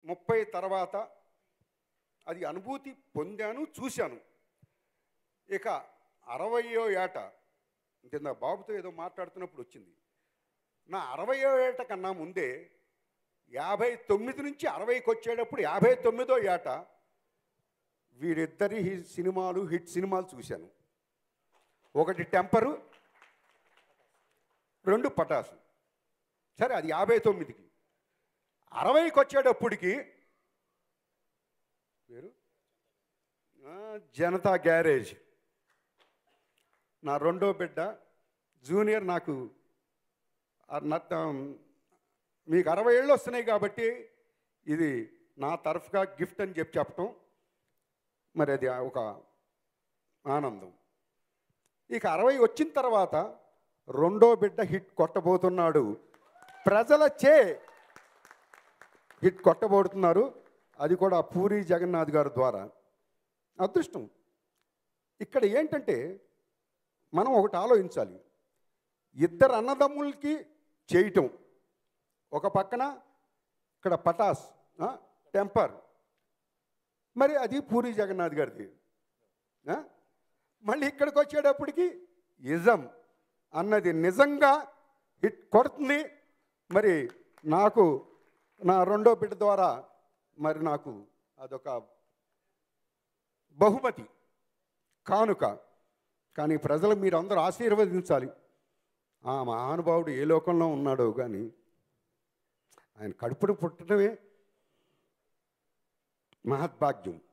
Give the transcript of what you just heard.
ముప్పై తర్వాత అది అనుభూతి పొందాను చూశాను ఇక అరవయో ఏట కింద బాబుతో ఏదో మాట్లాడుతున్నప్పుడు వచ్చింది నా అరవయో ఏట కన్నా ముందే యాభై తొమ్మిది నుంచి అరవైకి వచ్చేటప్పుడు యాభై తొమ్మిదో ఏట వీరిద్దరి హి- సినిమాలు హిట్ సినిమాలు చూశాను ఒకటి టెంపరు రెండు పటాసు సరే అది యాభై తొమ్మిదికి అరవైకి వచ్చేటప్పటికి పేరు ఆ, జనతా గ్యారేజ్ నా రెండో బిడ్డ జూనియర్ నాకు ఆ నట్- మీకు అరవై ఏళ్ళు వస్తున్నాయి కాబట్టి ఇది నా తరఫుగా గిఫ్ట్ అని చెప్పి చెప్పటం మరి అది ఒక ఆనందం ఇక అరవై వచ్చిన తర్వాత రెండో బిడ్డ హిట్ కొట్టబోతున్నాడు ప్రజలచే హిట్ కొట్టబోతున్నారు అది కూడా పూరి జగన్నాథ్ గారి ద్వారా అదృష్టం ఇక్కడ ఏంటంటే మనం ఒకటి ఆలోచించాలి ఇద్దరు అన్నదమ్ములకి చేయటం ఒక పక్కన ఇక్కడ పటాస్ ఆ, టెంపర్ మరి అది పూరి జగన్నాథ్ గారిది ఆ? మళ్ళీ ఇక్కడికి వచ్చేటప్పటికి ఇజం అన్నది నిజంగా హిట్ కొడుతుంది మరి నాకు నా రెండో బిడ్డ ద్వారా మరి నాకు అదొక బహుమతి కానుక కానీ ప్రజలు మీరందరూ ఆశీర్వదించాలి ఆ మహానుభావుడు ఏ లోకంలో ఉన్నాడో కానీ ఆయన కడుపును పుట్టడమే మహద్భాగ్యం